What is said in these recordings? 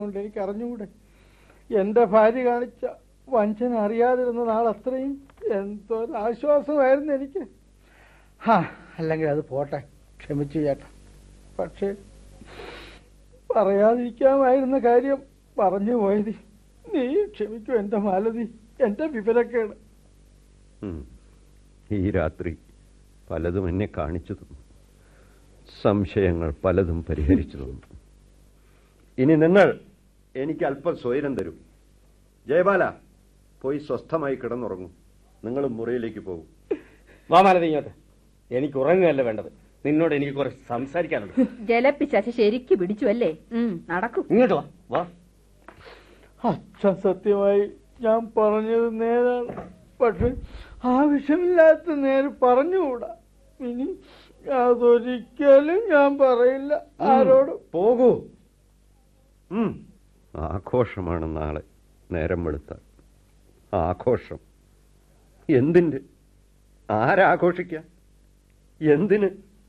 കൊണ്ട് എനിക്ക് അറിഞ്ഞുകൂടെ എന്റെ ഭാര്യ കാണിച്ച വഞ്ചന അറിയാതിരുന്ന നാൾ അത്രയും എന്തൊരു ആശ്വാസമായിരുന്നു എനിക്ക് ഹാ അല്ലെങ്കിൽ അത് പോട്ടെ ക്ഷമിച്ചു ചേട്ടാ പക്ഷേ പറയാതിരിക്കാമായിരുന്ന കാര്യം പറഞ്ഞു പോയത് നീ ക്ഷമിക്കൂ എന്റെ മാലതി എന്റെ വിവരക്കേട് ഉം. ഈ രാത്രി പലതും എന്നെ കാണിച്ചു തന്നു സംശയങ്ങൾ പലതും പരിഹരിച്ചു തന്നു ഇനി നിങ്ങൾ എനിക്ക് അല്പം സ്വൈരം തരും ജയബാല പോയി സ്വസ്ഥമായി കിടന്നുറങ്ങും നിങ്ങൾ മുറിയിലേക്ക് പോകും വാ മാലതി ഇങ്ങോട്ട് എനിക്ക് ഉറങ്ങുകയല്ല വേണ്ടത് നിന്നോട് എനിക്ക് കുറച്ച് സംസാരിക്കാനുണ്ട് ജലപ്പിശാച്ച് ശരിക്ക് പിടിച്ചു അല്ലേ ഉം, നടക്കൂ ഇങ്ങോട്ട് വാ വാ അച്ഛൻ സത്യമായി ഞാൻ പറഞ്ഞത് നേരാണ് പക്ഷെ ആവശ്യമില്ലാത്ത നേരെ പറഞ്ഞുകൂടാ ഇനി അതൊരിക്കലും ഞാൻ പറയില്ല ആരോടും പോകൂ ഉം. ആഘോഷമാണ് നാളെ നേരം വെളുത്താൽ ആഘോഷം എന്തിന്റെ ആരാഘോഷിക്കാൻ എന്തിന്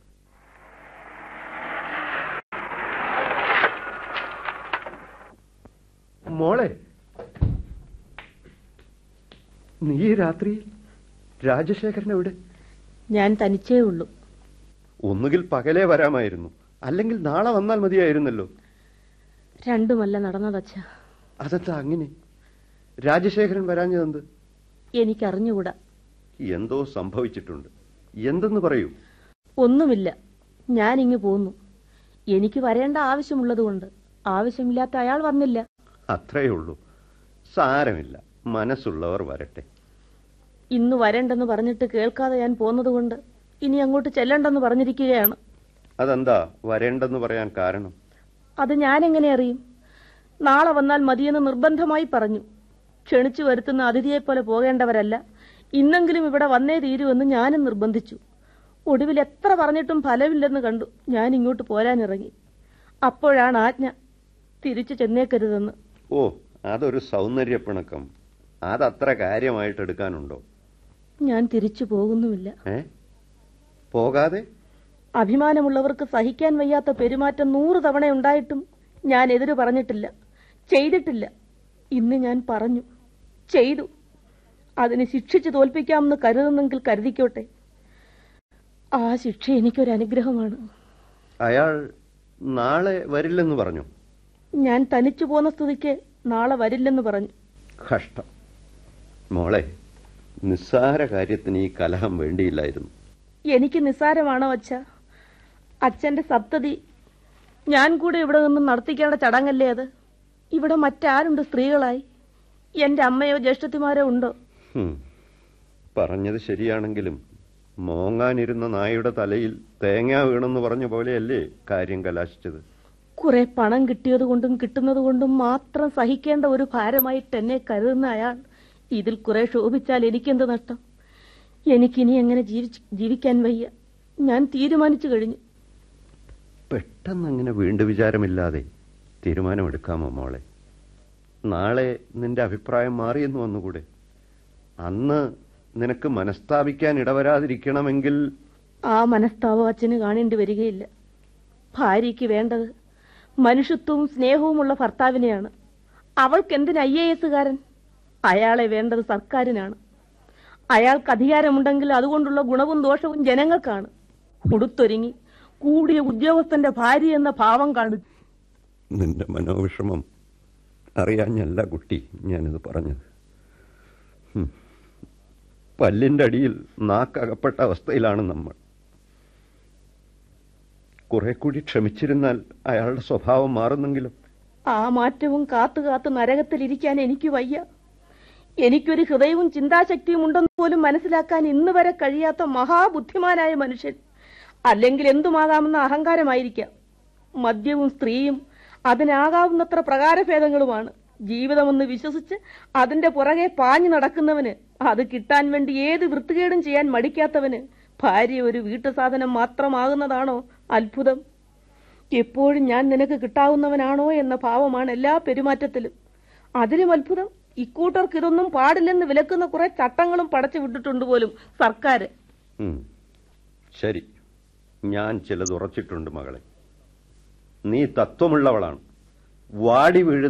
മോളെ നീ ഈ രാത്രിയിൽ രാജശേഖരൻ എവിടെ ഞാൻ തനിച്ചേ ഉള്ളൂ ഒന്നുകിൽ പകലേ വരാമായിരുന്നു അല്ലെങ്കിൽ നാളെ വന്നാൽ മതിയായിരുന്നല്ലോ രണ്ടുമല്ല നടന്നതച്ഛ അതെന്താ അങ്ങനെ രാജശേഖരൻ വരാഞ്ഞതെന്ത് എനിക്കറിഞ്ഞുകൂടാ എന്തോ സംഭവിച്ചിട്ടുണ്ട് എന്തെന്ന് പറയൂ ഒന്നുമില്ല ഞാനിങ്ങ് പോന്നു എനിക്ക് വരേണ്ട ആവശ്യമുള്ളതുകൊണ്ട് ആവശ്യമില്ലാത്ത അയാൾ വന്നില്ല അത്രയേ ഉള്ളൂ സാരമില്ല മനസ്സുള്ളവർ വരട്ടെ ഇന്ന് വരണ്ടെന്ന് പറഞ്ഞിട്ട് കേൾക്കാതെ ഞാൻ പോന്നതുകൊണ്ട് ഇനി അങ്ങോട്ട് ചെല്ലണ്ടെന്ന് പറഞ്ഞിരിക്കുകയാണ് അതെന്താ വരേണ്ടെന്ന് പറയാൻ കാരണം അത് ഞാൻ എങ്ങനെ അറിയും നാളെ വന്നാൽ മതിയെന്ന് നിർബന്ധമായി പറഞ്ഞു ക്ഷണിച്ചു വരുത്തുന്ന അതിഥിയെപ്പോലെ പോകേണ്ടവരല്ല ഇന്നെങ്കിലും ഇവിടെ വന്നേ തീരുവെന്ന് ഞാനും നിർബന്ധിച്ചു ഒടുവിൽ എത്ര പറഞ്ഞിട്ടും ഫലമില്ലെന്ന് കണ്ടു ഞാൻ ഇങ്ങോട്ട് പോരാനിറങ്ങി അപ്പോഴാണ് ആജ്ഞ തിരിച്ചു ചെന്നേക്കരുതെന്ന് ഓ അതൊരു സൗന്ദര്യപ്പിണക്കം അതത്ര കാര്യമായിട്ട് എടുക്കാനുണ്ടോ ഞാൻ തിരിച്ചു പോകുന്നുമില്ല ഏ പോകാതെ അഭിമാനമുള്ളവർക്ക് സഹിക്കാൻ വയ്യാത്ത പെരുമാറ്റം നൂറ് തവണ ഉണ്ടായിട്ടും ഞാൻ എതിര് പറഞ്ഞിട്ടില്ല ചെയ്തിട്ടില്ല ഇന്ന് ഞാൻ പറഞ്ഞു ചെയ്തു അതിന് ശിക്ഷിച്ചു തോൽപ്പിക്കാമെന്ന് കരുതുന്നെങ്കിൽ കരുതിക്കോട്ടെ ആ ശിക്ഷ എനിക്കൊരു അനുഗ്രഹമാണ് അയാൾ നാളെ വരില്ലെന്ന് പറഞ്ഞു ഞാൻ തനിച്ചു പോന്ന സ്ഥിതിക്ക് നാളെ വരില്ലെന്ന് പറഞ്ഞു കഷ്ടം മോളെ നിസ്സാര കാര്യത്തിന് ഈ കലഹം വേണ്ടിയില്ലായിരുന്നു എനിക്ക് നിസ്സാരമാണോ അച്ഛ അച്ഛന്റെ സപ്തതി ഞാൻ കൂടെ ഇവിടെ നിന്നും നടത്തിക്കേണ്ട ചടങ്ങല്ലേ അത് ഇവിടെ മറ്റാരുണ്ട് സ്ത്രീകളായി എന്റെ അമ്മയോ ജ്യേഷ്ഠത്തിമാരോ ഉണ്ടോ ഹും. പറഞ്ഞത് ശരിയാണെങ്കിലും മോങ്ങാനിരുന്ന നായുടെ തലയിൽ തേങ്ങ വീണെന്ന് പറഞ്ഞ പോലെയല്ലേ കാര്യം കലാശിച്ചത് കുറെ പണം കിട്ടിയത് കൊണ്ടും കിട്ടുന്നത് കൊണ്ടും മാത്രം സഹിക്കേണ്ട ഒരു ഭാരമായിട്ട് എന്നെ കരുതുന്ന അയാൾ ഇതിൽ കുറെ ശോഭിച്ചാൽ എനിക്കെന്ത് നഷ്ടം എനിക്കിനി എങ്ങനെ ജീവിച്ച് ജീവിക്കാൻ വയ്യ ഞാൻ തീരുമാനിച്ചു കഴിഞ്ഞു പെട്ടെന്ന് അങ്ങനെ വീണ്ടും വിചാരമില്ലാതെ തീരുമാനമെടുക്കാമോ മോളെ നാളെ നിന്റെ അഭിപ്രായം മാറിയെന്ന് വന്നുകൂടെ അന്ന് നിനക്ക് മനസ്താപിക്കാൻ ഇടവരാതിരിക്കണമെങ്കിൽ ആ മനസ്താപം അച്ഛന് കാണേണ്ടി വരികയില്ല ഭാര്യയ്ക്ക് വേണ്ടത് മനുഷ്യത്വവും സ്നേഹവുമുള്ള ഭർത്താവിനെയാണ് അവൾക്ക് എന്തിന് ഐ എ എസുകാരൻ അയാളെ വേണ്ടത് സർക്കാരിനാണ് അയാൾക്ക് അധികാരമുണ്ടെങ്കിൽ അതുകൊണ്ടുള്ള ഗുണവും ദോഷവും ജനങ്ങൾക്കാണ് ഉടുത്തൊരുങ്ങി കൂടിയ ഉദ്യോഗസ്ഥന്റെ ഭാര്യ എന്ന ഭാവം കാണിച്ചു നിന്റെ മനോവിഷമം അറിയാഞ്ഞല്ല കുട്ടി ഞാനിത് പറഞ്ഞത് ഹും. പല്ലിന്റെ അടിയിൽ നാക്കകപ്പെട്ട അവസ്ഥയിലാണ് നമ്മൾ കുറെ കൂടി ക്ഷമിച്ചിരുന്നാൽ അയാളുടെ സ്വഭാവം മാറുന്നെങ്കിലും ആ മാറ്റവും കാത്തു കാത്ത് നരകത്തിലിരിക്കാൻ എനിക്ക് വയ്യ എനിക്കൊരു ഹൃദയവും ചിന്താശക്തിയും ഉണ്ടെന്ന് പോലും മനസ്സിലാക്കാൻ ഇന്ന് വരെ കഴിയാത്ത മഹാബുദ്ധിമാനായ മനുഷ്യൻ അല്ലെങ്കിൽ എന്തുമാകാമെന്ന അഹങ്കാരമായിരിക്കാം മദ്യവും സ്ത്രീയും അതിനാകാവുന്നത്ര പ്രകാരഭേദങ്ങളുമാണ് ജീവിതമെന്ന് വിശ്വസിച്ച് അതിന്റെ പുറകെ പാഞ്ഞു നടക്കുന്നവന് അത് കിട്ടാൻ വേണ്ടി ഏത് വൃത്തികേടും ചെയ്യാൻ മടിക്കാത്തവന് ഭാര്യ ഒരു വീട്ടുസാധനം മാത്രമാകുന്നതാണോ അത്ഭുതം എപ്പോഴും ഞാൻ നിനക്ക് കിട്ടാവുന്നവനാണോ എന്ന ഭാവമാണ് എല്ലാ പെരുമാറ്റത്തിലും അതിലും അത്ഭുതം ഇക്കൂട്ടർക്ക് ഇതൊന്നും പാടില്ലെന്ന് വിലക്കുന്ന കുറെ ചട്ടങ്ങളും പടച്ചു വിട്ടിട്ടുണ്ട് പോലും സർക്കാർ ഉം. ശരി ഞാൻ ചിലത് ഉറച്ചിട്ടുണ്ട് മകളെ നീ തത്വമുള്ളവളാണ് വാടി വീഴുന്ന